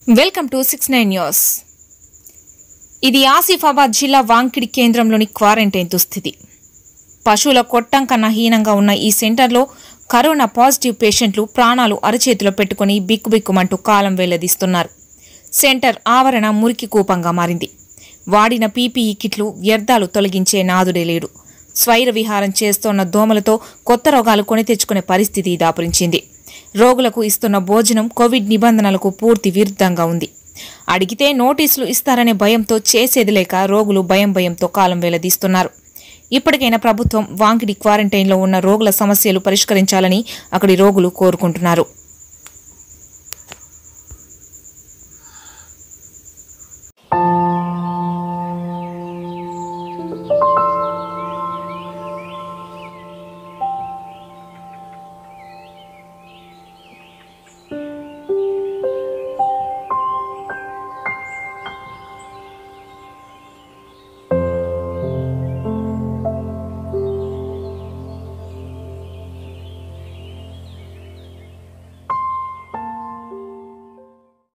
welcome to six nine news ఇది ఆసిఫాబాద్ జిల్లా వాంకిడి కేంద్రంలోని క్వారంటైన్ దుస్థితి పశువుల కొట్టం కన్నా హీనంగా ఉన్న ఈ సెంటర్లో కరోనా పాజిటివ్ పేషెంట్లు ప్రాణాలు అరచేతిలో పెట్టుకుని బిక్కుబిక్కుమంటూ కాలం వెల్లదీస్తున్నారు సెంటర్ ఆవరణ మురికి కూపంగా మారింది వాడిన పీపీఈ కిట్లు వ్యర్థాలు తొలగించే నాదుడే లేడు స్వైర విహారం చేస్తోన్న దోమలతో కొత్త రోగాలు కొని తెచ్చుకునే పరిస్థితి దాపురించింది రోగులకు ఇస్తున్న భోజనం కోవిడ్ నిబంధనలకు పూర్తి విరుద్ధంగా ఉంది అడిగితే నోటీసులు ఇస్తారనే భయంతో చేసేది లేక రోగులు భయం భయంతో కాలం వెల్లదీస్తున్నారు ఇప్పటికైనా ప్రభుత్వం వాంకిడి క్వారంటైన్లో ఉన్న రోగుల సమస్యలు పరిష్కరించాలని అక్కడి రోగులు కోరుకుంటున్నారు